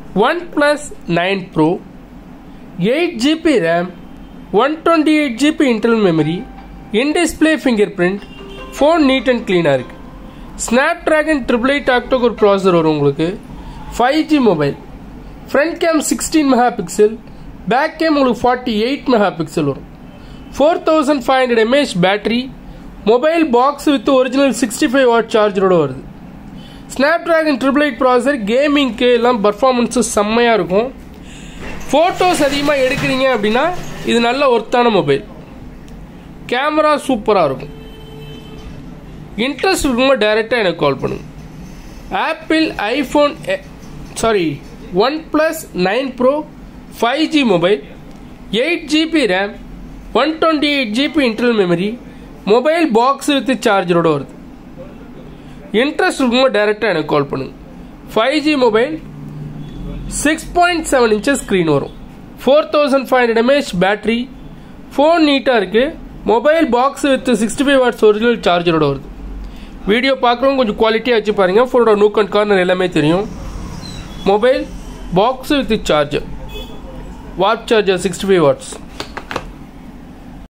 one OnePlus nine pro eight GB RAM one twenty eight GB internal memory in display fingerprint phone neat and க்ளீனாக இருக்குது Snapdragon triple eight octa-core processor வரும் உங்களுக்கு five G mobile front cam sixteen megapixel back cam உங்களுக்கு forty eight megapixel வரும் four thousand five hundred M A H battery mobile box with original sixty five watt சார்ஜரோட வருது Snapdragon triple eight ப்ராசர் கேமிங்க்கு எல்லாம் performance செம்மையாக இருக்கும் photos அதிகமாக எடுக்கிறீங்க அப்படின்னா இது நல்ல ஒர்த்தான மொபைல் கேமரா சூப்பராக இருக்கும் இன்ட்ரெஸ்ட் இருக்கும்போது டைரெக்டாக எனக்கு கால் பண்ணுங்க Apple iPhone sorry OnePlus nine pro five G mobile eight GB RAM one twenty eight GB internal memory mobile box with சார்ஜரோட வருது இன்ட்ரெஸ்ட் இருக்கும்போது டைரெக்டாக எனக்கு கால் பண்ணுங்க five G mobile six point seven inches screen வரும் four thousand five hundred M A H battery phone நீட்டாக இருக்குது mobile box with sixty five watts original சார்ஜரோட வருது வீடியோ பார்க்குறவங்க கொஞ்சம் குவாலிட்டியாக வச்சு பாருங்கள் ஃபோனோட நூக் அண்ட் கார்னர் எல்லாமே தெரியும் mobile box with charger watt charger sixty five watts